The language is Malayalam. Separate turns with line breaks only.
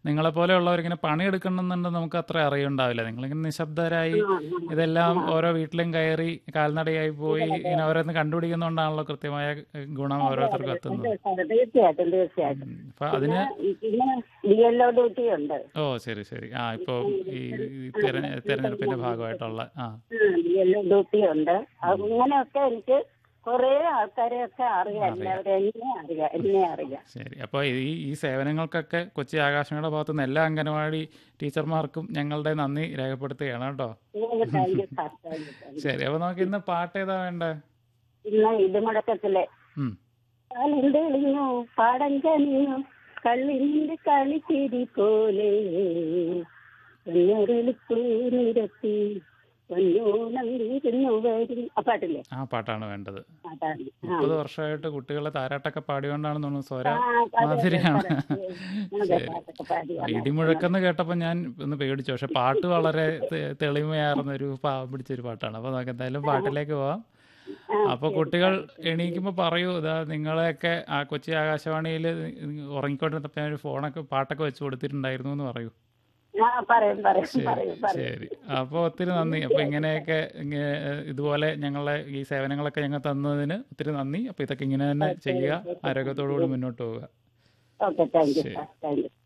നിങ്ങളെ പോലെയുള്ളവർ ഇങ്ങനെ പണിയെടുക്കണമെന്നുണ്ട് നമുക്ക് അത്ര അറിയുണ്ടാവില്ല നിങ്ങളിങ്ങനെ നിശബ്ദരായി ഇതെല്ലാം ഓരോ വീട്ടിലും കയറി കാൽനടയായി പോയി ഇങ്ങനെ ഓരോന്ന് കണ്ടുപിടിക്കുന്നതുകൊണ്ടാണല്ലോ കൃത്യമായ ഗുണം ഓരോരുത്തർക്കും എത്തുന്നത്
തീർച്ചയായിട്ടും തീർച്ചയായിട്ടും
ഉം. അപ്പൊ അതിന്
പിന്നെ ബി എൽ ഒ ഡ്യൂട്ടി ഉണ്ട്
ഓ ശരി ശരി ആ ഇപ്പോൾ ഈ ഈ തെര- തെരഞ്ഞെടുപ്പിന്റെ ഭാഗമായിട്ടുള്ള ആ
ബി എൽ ഒ ഡ്യൂട്ടി ഉണ്ട് അങ്ങനെയൊക്കെ എനിക്ക് കുറെ ആൾക്കാരെയൊക്കെ അറിയാം എല്ലാവരും എന്നെ അറിയാം എന്നെ അറിയാം
ശരി അപ്പോൾ ഈ ഈ സേവനങ്ങൾക്കൊക്കെ കൊച്ചി ആകാശവാണിയുടെ ഭാഗത്തു നിന്ന് എല്ലാ അംഗനവാടി ടീച്ചർമാർക്കും ഞങ്ങളുടെ നന്ദി രേഖപ്പെടുത്തുകയാണ് കേട്ടോ
thank you sir thank you thank you
ശരി അപ്പോൾ നമുക്ക് ഇന്ന് പാട്ട് ഏതാ വേണ്ടേ
ഇന്ന് ഇടിമുടക്കത്തിലെ
ഉം.
കാലെന്തെളിഞ്ഞു പാടം കനിഞ്ഞു കള്ളിന്റെ കളിച്ചിരി പോലെ പൊന്നൊരെളുപ്പു നിരത്തി പൊന്നോണം ഇരുന്നു വരും ആ പാട്ടില്ലേ
ആ പാട്ടാണ് വേണ്ടത്
അതാണ് ആ.
മുപ്പത് വർഷമായിട്ട് കുട്ടികളെ താരാട്ടൊക്കെ പാടിയോണ്ടാണെന്ന് തോന്നുന്നു സ്വര
ആ, അതെ,
മാധുരിയാണ്
അതെ,
ശരി
പാട്ടൊക്കെ പാടിയാണ്.
ഇടിമുഴക്കെന്ന് കേട്ടപ്പോൾ ഞാൻ ഒന്ന് പേടിച്ചു പക്ഷെ പാട്ട് വളരെ തെ- തെളിമയാർന്ന ഒരു പാവം പിടിച്ചൊരു പാട്ടാണ് അപ്പോൾ നമുക്ക് എന്തായാലും പാട്ടിലേക്ക് പോവാം
ആ,
അപ്പോൾ കുട്ടികൾ എണീക്കുമ്പോൾ പറയൂ ഇതാ നിങ്ങളെയൊക്കെ ആ കൊച്ചി ആകാശവാണിയിൽ ഉറങ്ങിക്കൊണ്ടിരുന്നപ്പോൾ ഞാൻ ഒരു ഫോണൊക്കെ പാട്ടൊക്കെ വെച്ച് കൊടുത്തിട്ടുണ്ടായിരുന്നു എന്ന് പറയൂ
ആ പറയും പറയും പറയും പറയും
ശരി അപ്പോൾ ഒത്തിരി നന്ദി അപ്പോൾ ഇങ്ങനെയൊക്കെ ഇങ്ങനെ ഇതുപോലെ ഞങ്ങളെ ഈ സേവനങ്ങളൊക്കെ ഞങ്ങൾ തന്നതിന് ഒത്തിരി നന്ദി അപ്പോൾ ഇതൊക്കെ ഇങ്ങനെ തന്നെ ചെയ്യുക ആരോഗ്യത്തോടു കൂടി മുന്നോട്ട് പോവുക
ഓക്കെ താങ്ക് യു
ശരി.
Sir thank U